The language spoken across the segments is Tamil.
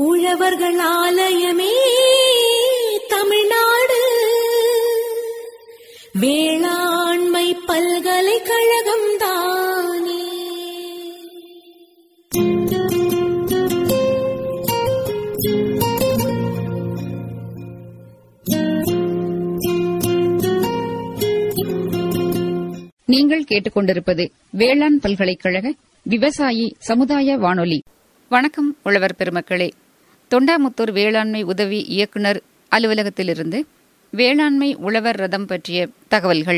உழவர்கள் ஆலயமே தமிழ்நாடு வேளாண்மை பல்கலைக்கழகம் தானே நீங்கள் கேட்டுக்கொண்டிருப்பது வேளாண் பல்கலைக்கழக விவசாயி சமுதாய வானொலி வணக்கம் உழவர் பெருமக்களே தொண்டாமுத்தூர் வேளாண்மை உதவி இயக்குனர் அலுவலகத்திலிருந்து வேளாண்மை உழவர் ரதம் பற்றிய தகவல்கள்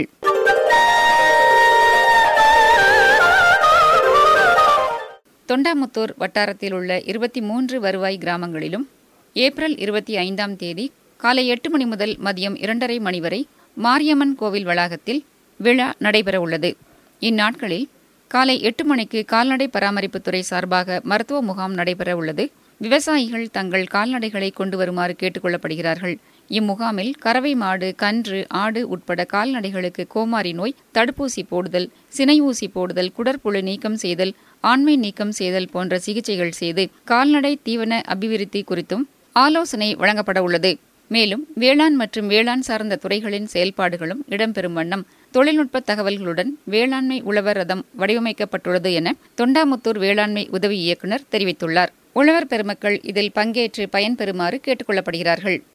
தொண்டாமுத்தூர் வட்டாரத்தில் உள்ள இருபத்தி மூன்று வருவாய் கிராமங்களிலும் ஏப்ரல் இருபத்தி ஐந்தாம் தேதி காலை எட்டு மணி முதல் மதியம் இரண்டரை மணி வரை மாரியம்மன் கோவில் வளாகத்தில் விழா நடைபெறவுள்ளது இந்நாட்களில் காலை எட்டு மணிக்கு கால்நடை பராமரிப்புத்துறை சார்பாக மருத்துவ முகாம் நடைபெற உள்ளது விவசாயிகள் தங்கள் கால்நடைகளை கொண்டு வருமாறு கேட்டுக்கொள்ளப்படுகிறார்கள் இம்முகாமில் கறவை மாடு கன்று ஆடு உட்பட கால்நடைகளுக்கு கோமாரி நோய் தடுப்பூசி போடுதல் சினை ஊசி போடுதல் குடற்புழு நீக்கம் செய்தல் ஆண்மை நீக்கம் செய்தல் போன்ற சிகிச்சைகள் செய்து கால்நடை தீவன அபிவிருத்தி குறித்தும் ஆலோசனை வழங்கப்பட உள்ளது மேலும் வேளாண் மற்றும் வேளாண் சார்ந்த துறைகளின் செயல்பாடுகளும் இடம்பெறும் வண்ணம் தொழில்நுட்ப தகவல்களுடன் வேளாண்மை உழவர் ரதம் வடிவமைக்கப்பட்டுள்ளது என தொண்டாமுத்தூர் வேளாண்மை உதவி இயக்குநர் தெரிவித்துள்ளார் உழவர் பெருமக்கள் இதில் பங்கேற்று பயன்பெறுமாறு கேட்டுக் கொள்ளப்படுகிறார்கள்